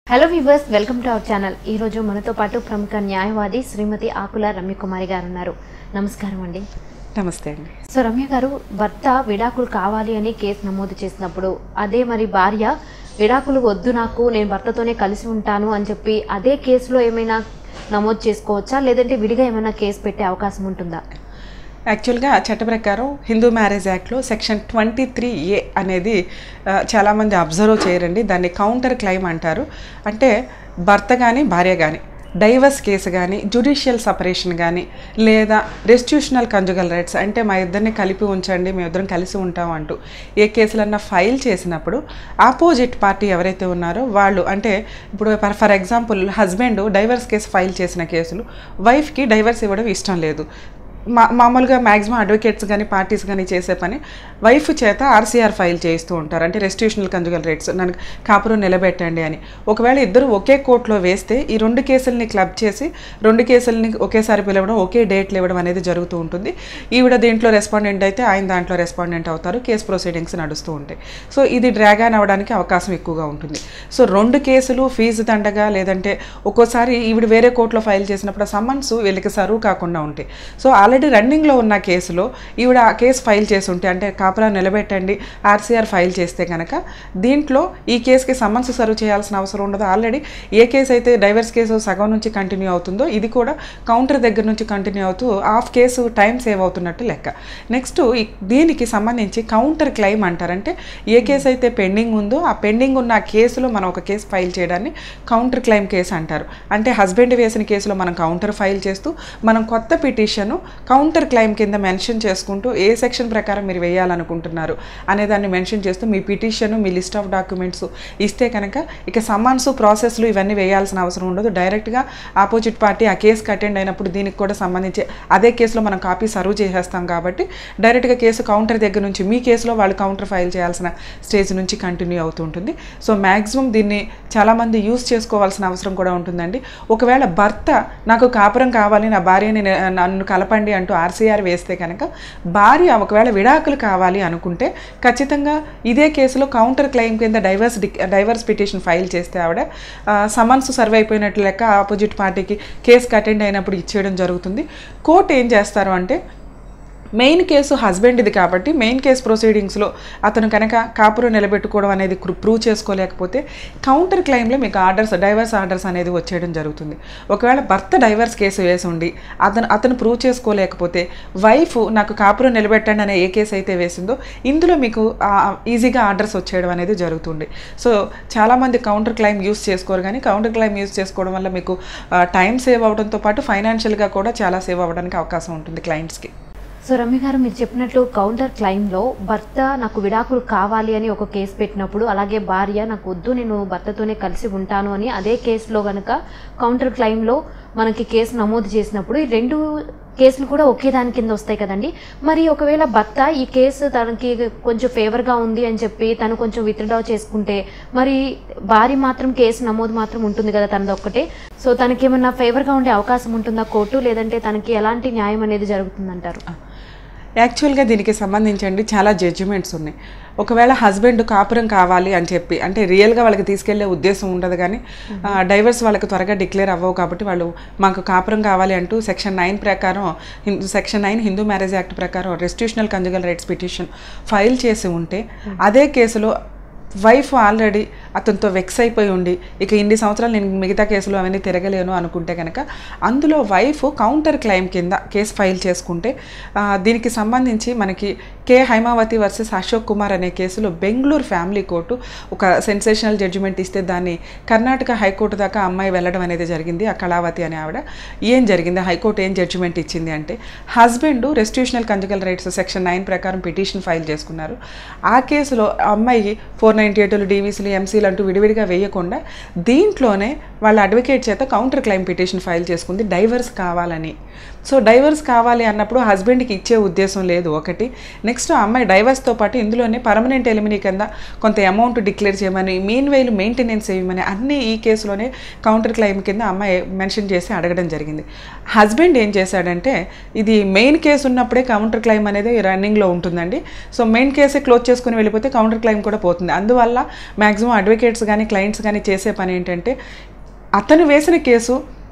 hello viewers welcome to our channel ఈ రోజు మనతో పాటు ప్రముఖ న్యాయవాది శ్రీమతి ఆకుల రమ్యకుమారి గారు ఉన్నారు నమస్కారం అండి నమస్తే అండి సో రమ్య గారు భర్త విడాకులు కావాలి అని కేసు నమోదు చేసినప్పుడు అదే మరి భార్య విడాకులు వద్దు నాకు నేను భర్తతోనే కలిసి ఉంటాను అని చెప్పి అదే కేసులో ఏమైనా నమోదు చేసుకోవచ్చా లేదంటే విడిగా ఏమైనా కేసు పెట్టే అవకాశం ఉంటుందా యాక్చువల్గా చట్ట ప్రకారం హిందూ మ్యారేజ్ యాక్ట్లో సెక్షన్ ట్వంటీ త్రీ ఏ అనేది ఆ, చాలామంది అబ్జర్వ్ చేయరండి దాన్ని కౌంటర్ క్లైమ్ అంటారు అంటే భర్త కానీ భార్య కానీ డైవర్స్ కేసు కానీ జ్యుడిషియల్ సపరేషన్ కానీ లేదా రెస్టిట్యూషనల్ కంజుగల్ రైట్స్ అంటే మా ఇద్దరిని కలిపి ఉంచండి మేము ఇద్దరం కలిసి ఉంటాం అంటూ ఏ కేసులన్నా ఫైల్ చేసినప్పుడు ఆపోజిట్ పార్టీ ఎవరైతే ఉన్నారో వాళ్ళు అంటే ఇప్పుడు for for example husband divorce case file చేసిన కేసులు వైఫ్కి డైవర్స్ ఇవ్వడం ఇష్టం లేదు మా మామూలుగా మ్యాక్సిమం అడ్వకేట్స్ కానీ పార్టీస్ కానీ చేసే పని వైఫ్ చేత ఆర్సీఆర్ ఫైల్ చేస్తూ ఉంటారు అంటే రెస్టిట్యూషనల్ కంజుగల్ రేట్స్ నన్ను కాపురం నిలబెట్టండి అని ఒకవేళ ఇద్దరు ఒకే కోర్టులో వేస్తే ఈ రెండు కేసుల్ని క్లబ్ చేసి రెండు కేసుల్ని ఒకేసారి పిలవడం ఒకే డేట్లు ఇవ్వడం అనేది జరుగుతూ ఉంటుంది ఈవిడ దీంట్లో రెస్పాండెంట్ అయితే ఆయన దాంట్లో రెస్పాండెంట్ అవుతారు కేసు ప్రొసీడింగ్స్ నడుస్తూ ఉంటాయి సో ఇది డ్రాగ్ ఆన్ అవ్వడానికి అవకాశం ఎక్కువగా ఉంటుంది సో రెండు కేసులు ఫీజు దండగా లేదంటే ఒక్కోసారి ఈవిడ వేరే కోర్టులో ఫైల్ చేసినప్పుడు సమ్మన్స్ వీళ్ళకి సరువు కాకుండా ఉంటాయి సో ఆల్రెడీ రన్నింగ్లో ఉన్న కేసులో ఈవిడ ఆ కేసు ఫైల్ చేసి ఉంటే అంటే కాపలా నిలబెట్టండి ఆర్సీఆర్ ఫైల్ చేస్తే కనుక దీంట్లో ఈ కేసుకి సమ్మన్స్ సర్వ్ చేయాల్సిన అవసరం ఉండదు ఆల్రెడీ ఏ కేసు అయితే డైవర్స్ కేసు సగం నుంచి కంటిన్యూ అవుతుందో ఇది కూడా కౌంటర్ దగ్గర నుంచి కంటిన్యూ అవుతూ హాఫ్ కేసు టైం సేవ్ అవుతున్నట్టు లెక్క నెక్స్ట్ దీనికి సంబంధించి కౌంటర్ క్లెయిమ్ అంటారంటే ఏ కేసు అయితే పెండింగ్ ఉందో ఆ పెండింగ్ ఉన్న ఆ కేసులో మనం ఒక కేసు ఫైల్ చేయడాన్ని కౌంటర్ క్లెయిమ్ కేసు అంటారు అంటే హస్బెండ్ వేసిన కేసులో మనం కౌంటర్ ఫైల్ చేస్తూ మనం కొత్త పిటిషన్ కౌంటర్ క్లెయిమ్ కింద మెన్షన్ చేసుకుంటూ ఏ సెక్షన్ ప్రకారం మీరు వేయాలనుకుంటున్నారు అనే దాన్ని మెన్షన్ చేస్తూ మీ పిటిషన్ మీ లిస్ట్ ఆఫ్ డాక్యుమెంట్స్ ఇస్తే కనుక ఇక సమ్మన్స్ ప్రాసెస్లు ఇవన్నీ వేయాల్సిన అవసరం ఉండదు డైరెక్ట్గా ఆపోజిట్ పార్టీ ఆ కేసుకి అటెండ్ అయినప్పుడు దీనికి కూడా సంబంధించి అదే కేసులో మనం కాపీ సర్వ్ చేసేస్తాం కాబట్టి డైరెక్ట్గా కేసు కౌంటర్ దగ్గర నుంచి మీ కేసులో వాళ్ళు కౌంటర్ ఫైల్ చేయాల్సిన స్టేజ్ నుంచి కంటిన్యూ అవుతుంటుంది సో మ్యాక్సిమం దీన్ని చాలామంది యూస్ చేసుకోవాల్సిన అవసరం కూడా ఉంటుందండి ఒకవేళ భర్త నాకు కాపురం కావాలి నా భార్యని నే- నన్ను కలపండి అంటూ ఆర్సీఆర్ వేస్తే కనుక భార్య ఒకవేళ విడాకులు కావాలి అనుకుంటే ఖచ్చితంగా ఇదే కేసులో కౌంటర్ క్లెయిమ్ కింద డైవర్స్ డి- డైవర్స్ పిటిషన్ ఫైల్ చేస్తే ఆవిడ ఆ, సమన్స్ సర్వ్ అయిపోయినట్లు లెక్క ఆపోజిట్ పార్టీకి కేసుకి అటెండ్ అయినప్పుడు ఇచ్చేయడం జరుగుతుంది కోర్టు ఏం చేస్తారు అంటే మెయిన్ కేసు హస్బెండ్ది కాబట్టి మెయిన్ కేసు ప్రొసీడింగ్స్లో అతను కనుక కాపురం నిలబెట్టుకోవడం అనేది క్రు- ప్రూవ్ చేసుకోలేకపోతే కౌంటర్ క్లెయిమ్లో మీకు ఆర్డర్స్ డైవర్స్ ఆర్డర్స్ అనేది వచ్చేయడం జరుగుతుంది ఒకవేళ భర్త డైవర్స్ కేసు వేసి ఉండి అతను అతను ప్రూవ్ చేసుకోలేకపోతే వైఫ్ నాకు కాపురం నిలబెట్టండి అనే ఏ కేసు అయితే వేసిందో ఇందులో మీకు ఆ, ఈజీగా ఆర్డర్స్ వచ్చేయడం అనేది జరుగుతుంది సో చాలామంది కౌంటర్ క్లెయిమ్ యూస్ చేసుకోరు కానీ కౌంటర్ క్లెయిమ్ యూస్ చేసుకోవడం వల్ల మీకు టైం సేవ్ అవడంతో పాటు ఫైనాన్షియల్గా కూడా చాలా సేవ్ అవ్వడానికి అవకాశం ఉంటుంది క్లయింట్స్కి సో రమ్య గారు మీరు చెప్పినట్లు కౌంటర్ క్లైమ్లో భర్త నాకు విడాకులు కావాలి అని ఒక కేసు పెట్టినప్పుడు అలాగే భార్య నాకు వద్దు నేను భర్తతోనే కలిసి ఉంటాను అని అదే కేసులో కనుక కౌంటర్ క్లైమ్లో మనకి కేసు నమోదు చేసినప్పుడు ఈ రెండు కేసులు కూడా ఒకే దాని కింద వస్తాయి కదండి మరి ఒకవేళ భర్త ఈ కేసు తనకి కొంచెం ఫేవర్గా ఉంది అని చెప్పి తను కొంచెం విత్డ్రా చేసుకుంటే మరి భార్య మాత్రం కేసు నమోదు మాత్రం ఉంటుంది కదా తనది ఒక్కటే సో తనకి ఏమన్నా ఫేవర్గా ఉండే అవకాశం ఉంటుందా కోర్టు లేదంటే తనకి ఎలాంటి న్యాయం అనేది జరుగుతుందంటారు యాక్చువల్గా దీనికి సంబంధించండి చాలా జడ్జిమెంట్స్ ఉన్నాయి ఒకవేళ హస్బెండ్ కాపురం కావాలి అని చెప్పి అంటే రియల్గా వాళ్ళకి తీసుకెళ్లే ఉద్దేశం ఉండదు కానీ డైవర్స్ వాళ్ళకి త్వరగా డిక్లేర్ అవ్వవు కాబట్టి వాళ్ళు మాకు కాపురం కావాలి అంటూ సెక్షన్ నైన్ ప్రకారం Hindu section nine Hindu marriage act ప్రకారం restitutional conjugal rights petition file చేసి ఉంటే అదే కేసులో వైఫ్ ఆల్రెడీ అతనితో వెక్స్ అయిపోయి ఉండి ఇక ఇన్ని సంవత్సరాలు నేను మిగతా కేసులు అవన్నీ తిరగలేను అనుకుంటే కనుక అందులో వైఫ్ కౌంటర్ క్లెయిమ్ కింద కేసు ఫైల్ చేసుకుంటే ఆ, దీనికి సంబంధించి మనకి కే హైమావతి వర్సెస్ అశోక్ కుమార్ అనే కేసులో బెంగళూరు ఫ్యామిలీ కోర్టు ఒక సెన్సేషనల్ జడ్జిమెంట్ ఇస్తే దాన్ని కర్ణాటక హైకోర్టు దాకా అమ్మాయి వెళ్ళడం అనేది జరిగింది ఆ కళావతి అనే ఆవిడ ఏం జరిగింది హైకోర్టు ఏం జడ్జిమెంట్ ఇచ్చింది అంటే husband restitutional conjugal rights section nine ప్రకారం పిటిషన్ ఫైల్ చేసుకున్నారు ఆ కేసులో ఆ అమ్మాయి ఫోర్ నైంటీ ఎయిట్లు డీవీసీలు ఎంసీలు అంటూ విడివిడిగా వేయకుండా దీంట్లోనే వాళ్ళ అడ్వకేట్ చేత కౌంటర్ క్లైమ్ పిటిషన్ ఫైల్ చేసుకుంది డైవర్స్ కావాలని సో డైవర్స్ కావాలి అన్నప్పుడు హస్బెండ్కి ఇచ్చే ఉద్దేశం లేదు ఒకటి నెక్స్ట్ ఆ అమ్మాయి డైవర్స్తో పాటు ఇందులోనే పర్మనెంట్ ఎలిమినీ కింద కొంత అమౌంట్ డిక్లేర్ చేయమని మెయిన్ వైలు మెయింటెనెన్స్ చేయమని అన్నీ ఈ కేసులోనే కౌంటర్ క్లెయిమ్ కింద అమ్మాయి మెన్షన్ చేసి అడగడం జరిగింది హస్బెండ్ ఏం చేశాడంటే ఇది మెయిన్ కేసు ఉన్నప్పుడే కౌంటర్ క్లెయిమ్ అనేది రన్నింగ్లో ఉంటుందండి సో మెయిన్ కేసే క్లోజ్ చేసుకుని వెళ్ళిపోతే కౌంటర్ క్లెయిమ్ కూడా పోతుంది అందువల్ల మ్యాక్సిమం అడ్వకేట్స్ కానీ క్లయింట్స్ కానీ చేసే పని ఏంటంటే అతను వేసిన కేసు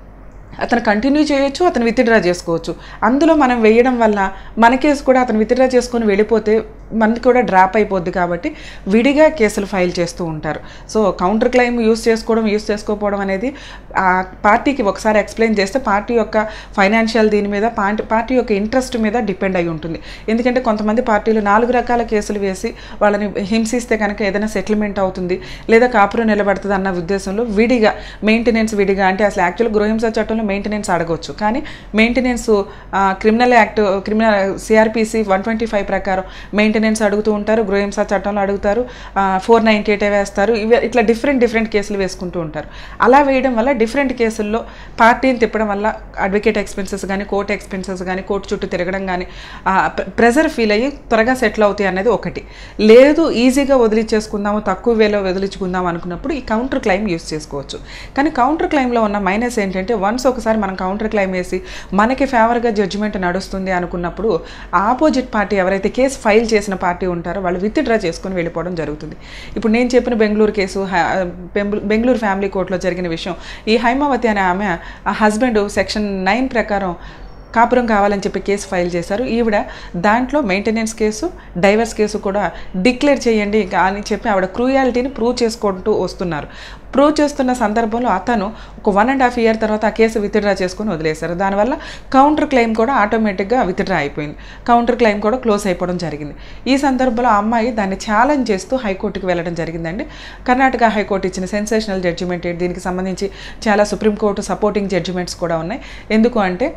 అతను కంటిన్యూ చేయొచ్చు అతను విత్డ్రా చేసుకోవచ్చు అందులో మనం వేయడం వల్ల మన కేసు కూడా అతను విత్డ్రా చేసుకొని వెళ్ళిపోతే మనది కూడా డ్రాప్ అయిపోద్ది కాబట్టి విడిగా కేసులు ఫైల్ చేస్తూ ఉంటారు సో కౌంటర్ క్లెయిమ్ యూస్ చేసుకోవడం యూస్ చేసుకోకపోవడం అనేది ఆ పార్టీకి ఒకసారి ఎక్స్ప్లెయిన్ చేస్తే పార్టీ యొక్క ఫైనాన్షియల్ దీని మీద పార్టీ పార్టీ యొక్క ఇంట్రెస్ట్ మీద డిపెండ్ అయి ఉంటుంది ఎందుకంటే కొంతమంది పార్టీలు నాలుగు రకాల కేసులు వేసి వాళ్ళని హింసిస్తే కనుక ఏదైనా సెటిల్మెంట్ అవుతుంది లేదా కాపురం నిలబడుతుంది అన్న ఉద్దేశంలో విడిగా మెయింటెనెన్స్ విడిగా అంటే అసలు యాక్చువల్ గృహహింస చట్టంలో మెయింటెనెన్స్ అడగొచ్చు కానీ maintenance criminal act criminal CrPC one twenty five ప్రకారం మెయింటెనెన్స్ అడుగుతూ ఉంటారు గృహహింస చట్టంలో అడుగుతారు ఫోర్ నైంటీ ఎయిట్ వేస్తారు ఇవి ఇట్లా డిఫరెంట్ డిఫరెంట్ కేసులు వేసుకుంటూ ఉంటారు అలా వేయడం వల్ల డిఫరెంట్ కేసుల్లో పార్టీని తిప్పడం వల్ల అడ్వకేట్ ఎక్స్పెన్సెస్ కానీ కోర్టు ఎక్స్పెన్సెస్ కానీ కోర్టు చుట్టూ తిరగడం కానీ ప్రెజర్ ఫీల్ అయ్యి త్వరగా సెటిల్ అవుతాయి అనేది ఒకటి లేదు ఈజీగా వదిలించేసుకుందాము తక్కువ వేలో వదిలించుకుందాం అనుకున్నప్పుడు ఈ కౌంటర్ క్లెయిమ్ యూస్ చేసుకోవచ్చు కానీ కౌంటర్ క్లెయిమ్లో ఉన్న మైనస్ ఏంటంటే వన్స్ ఒకసారి మనం కౌంటర్ క్లెయిమ్ వేసి మనకి ఫేవర్గా జడ్జిమెంట్ నడుస్తుంది అనుకున్నప్పుడు ఆపోజిట్ పార్టీ ఎవరైతే కేసు ఫైల్ చేసిన పార్టీ ఉంటారో వాళ్ళు విత్డ్రా చేసుకొని వెళ్ళిపోవడం జరుగుతుంది ఇప్పుడు నేను చెప్పిన బెంగళూరు కేసు హ- బెంగళూ- బెంగళూరు ఫ్యామిలీ కోర్టులో జరిగిన విషయం ఈ హైమావతి అనే ఆమె ఆ హస్బెండ్ సెక్షన్ నైన్ ప్రకారం కాపురం కావాలని చెప్పి కేసు ఫైల్ చేశారు ఈవిడ దాంట్లో మెయింటెనెన్స్ కేసు డైవర్స్ కేసు కూడా డిక్లేర్ చేయండి ఇంకా అని చెప్పి ఆవిడ క్రూయాలిటీని ప్రూవ్ చేసుకుంటూ వస్తున్నారు ప్రూవ్ చేస్తున్న సందర్భంలో అతను ఒక వన్ అండ్ హాఫ్ ఇయర్ తర్వాత ఆ కేసు విత్డ్రా చేసుకుని వదిలేశారు దానివల్ల కౌంటర్ క్లెయిమ్ కూడా ఆటోమేటిక్గా విత్డ్రా అయిపోయింది కౌంటర్ క్లెయిమ్ కూడా క్లోజ్ అయిపోవడం జరిగింది ఈ సందర్భంలో ఆ అమ్మాయి దాన్ని ఛాలెంజ్ చేస్తూ హైకోర్టుకి వెళ్ళడం జరిగిందండి కర్ణాటక హైకోర్టు ఇచ్చిన సెన్సేషనల్ జడ్జిమెంట్ దీనికి సంబంధించి చాలా సుప్రీంకోర్టు సపోర్టింగ్ జడ్జిమెంట్స్ కూడా ఉన్నాయి ఎందుకు అంటే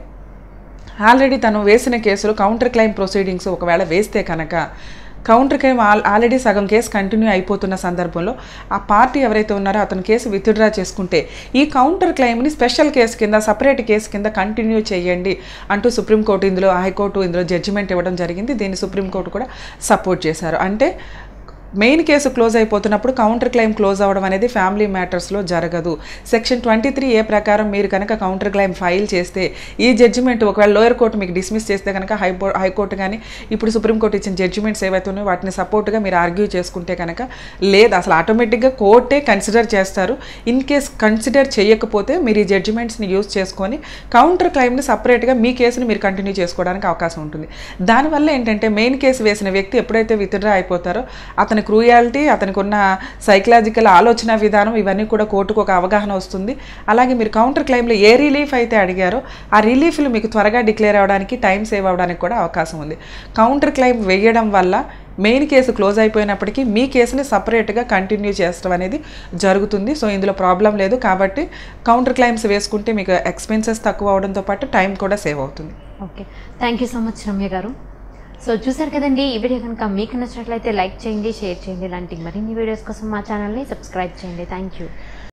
ఆల్రెడీ తను వేసిన కేసులు కౌంటర్ క్లెయిమ్ ప్రొసీడింగ్స్ ఒకవేళ వేస్తే కనుక కౌంటర్ క్లెయిమ్ ఆల్ ఆల్రెడీ సగం కేసు కంటిన్యూ అయిపోతున్న సందర్భంలో ఆ పార్టీ ఎవరైతే ఉన్నారో అతను కేసు విత్డ్రా చేసుకుంటే ఈ కౌంటర్ క్లెయిమ్ని స్పెషల్ కేసు కింద సపరేట్ కేసు కింద కంటిన్యూ చేయండి అంటూ సుప్రీంకోర్టు ఇందులో హైకోర్టు ఇందులో జడ్జిమెంట్ ఇవ్వడం జరిగింది దీన్ని సుప్రీంకోర్టు కూడా సపోర్ట్ చేశారు అంటే మెయిన్ కేసు క్లోజ్ అయిపోతున్నప్పుడు కౌంటర్ క్లెయిమ్ క్లోజ్ అవ్వడం అనేది ఫ్యామిలీ మ్యాటర్స్లో జరగదు సెక్షన్ ట్వంటీ త్రీ ఏ ప్రకారం మీరు కనుక కౌంటర్ క్లెయిమ్ ఫైల్ చేస్తే ఈ జడ్జిమెంట్ ఒకవేళ లోయర్ కోర్టు మీకు డిస్మిస్ చేస్తే కనుక హైకో హైకోర్టు కానీ ఇప్పుడు సుప్రీంకోర్టు ఇచ్చిన జడ్జిమెంట్స్ ఏవైతే ఉన్నాయో వాటిని సపోర్ట్గా మీరు ఆర్గ్యూ చేసుకుంటే కనుక లేదు అసలు ఆటోమేటిక్గా కోర్టే కన్సిడర్ చేస్తారు ఇన్ కేస్ కన్సిడర్ చేయకపోతే మీరు ఈ జడ్జిమెంట్స్ని యూజ్ చేసుకొని కౌంటర్ క్లెయిమ్ని సపరేట్గా మీ కేసుని మీరు కంటిన్యూ చేసుకోవడానికి అవకాశం ఉంటుంది దానివల్ల ఏంటంటే మెయిన్ కేసు వేసిన వ్యక్తి ఎప్పుడైతే విత్డ్రా అయిపోతారో అతని క్రూయాలిటీ అతనికి ఉన్న సైకలాజికల్ ఆలోచన విధానం ఇవన్నీ కూడా కోర్టుకు ఒక అవగాహన వస్తుంది అలాగే మీరు కౌంటర్ క్లెయిమ్లో ఏ రిలీఫ్ అయితే అడిగారో ఆ రిలీఫ్లు మీకు త్వరగా డిక్లేర్ అవ్వడానికి టైం సేవ్ అవ్వడానికి కూడా అవకాశం ఉంది కౌంటర్ క్లెయిమ్ వేయడం వల్ల మెయిన్ కేసు క్లోజ్ అయిపోయినప్పటికీ మీ కేసుని సపరేట్గా కంటిన్యూ చేస్తడం అనేది జరుగుతుంది సో ఇందులో ప్రాబ్లం లేదు కాబట్టి కౌంటర్ క్లెయిమ్స్ వేసుకుంటే మీకు ఎక్స్పెన్సెస్ తక్కువ అవడంతో పాటు టైం కూడా సేవ్ అవుతుంది okay thank you so much Ramya garu so చూసారు కదండి ఈ వీడియో కనుక మీకు నచ్చినట్లయితే లైక్ చేయండి షేర్ చేయండి ఇలాంటి మరిన్ని వీడియోస్ కోసం మా ఛానల్ని సబ్స్క్రైబ్ చేయండి థ్యాంక్ యూ